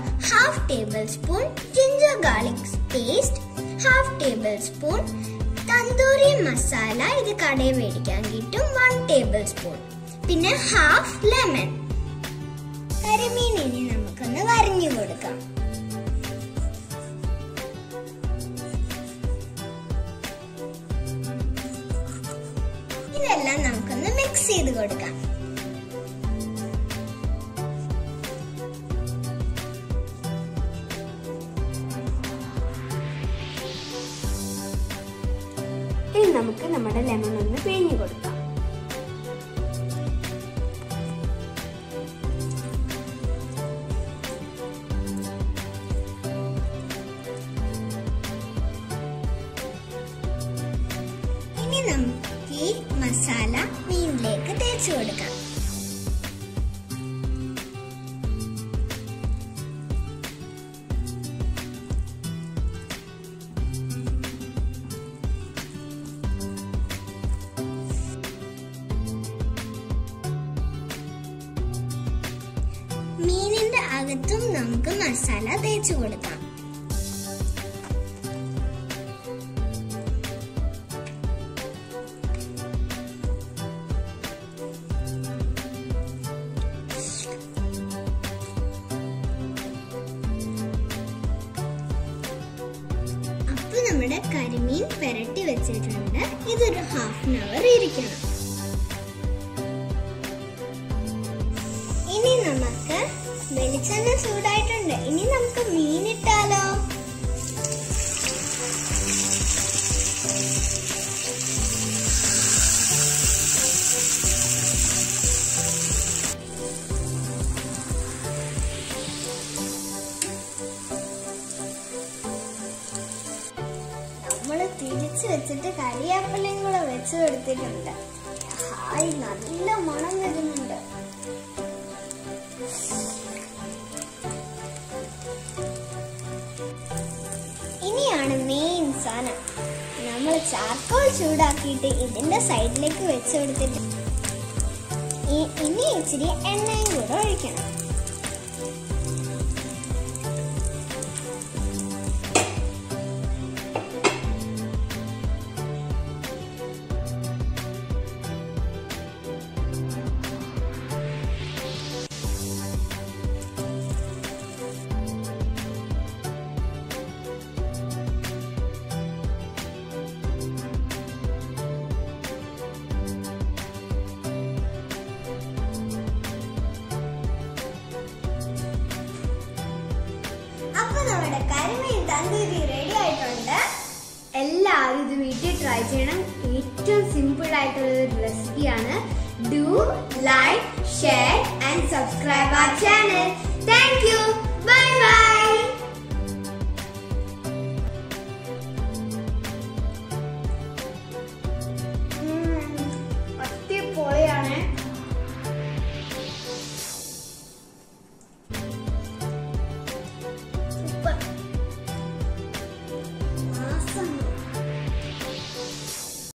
half tablespoon ginger garlic paste half tablespoon tandoori masala ഇത് കടയിൽ മേടിക്കാൻ കിട്ടും വൺ ടേബിൾ സ്പൂൺ പിന്നെ ഹാഫ് ലെമൺ കരിമീൻ ഇനി നമുക്കൊന്ന് വരഞ്ഞു കൊടുക്കാം ഇതെല്ലാം നമുക്കൊന്ന് മിക്സ് ചെയ്ത് കൊടുക്കാം ഇനി നമുക്ക് നമ്മുടെ ലെമൺ ഒന്ന് പിഴിഞ്ഞു കൊടുക്കാം ഇനി നമുക്ക് ഈ മസാല മീനിലേക്ക് തേച്ചു കൊടുക്കാം മീനിന്റെ അകത്തും നമുക്ക് മസാല തേച്ചു കൊടുക്കാം അപ്പൊ നമ്മുടെ കരിമീൻ പെരട്ടി വെച്ചിട്ടുണ്ട് ഇതൊരു ഹാഫ് ആൻ അവർ ഇരിക്കണം ഇനി നമുക്ക് വെളിച്ചെണ്ണ ചൂടായിട്ടുണ്ട് ഇനി നമുക്ക് മീൻ ഇട്ടാലോ നമ്മള് തിരിച്ചു വെച്ചിട്ട് കരിയാപ്പലയും കൂടെ വെച്ച് കൊടുത്തിട്ടുണ്ട് ഹായ് നല്ല മണം വരുന്നുണ്ട് ഇനിയാണ് മെയിൻ സാധനം നമ്മൾ ചാർക്കോൾ ചൂടാക്കിയിട്ട് ഇതിന്റെ സൈഡിലേക്ക് വെച്ച് കൊടുത്തിട്ട് ഇ- ഇനി ഇച്ചിരി എണ്ണയും കൂടെ ഒഴിക്കണം അപ്പൊ നമ്മുടെ കരിമീൻ തന്തൂരി റെഡി ആയിട്ടുണ്ട് എല്ലാവരും ഇത് വീട്ടിൽ ട്രൈ ചെയ്യണം ഏറ്റവും സിമ്പിൾ ആയിട്ടുള്ള ഒരു റെസിപ്പിയാണ് do like share and subscribe our channel thank you bye bye അടിപൊളിയാണ് സൂപ്പർ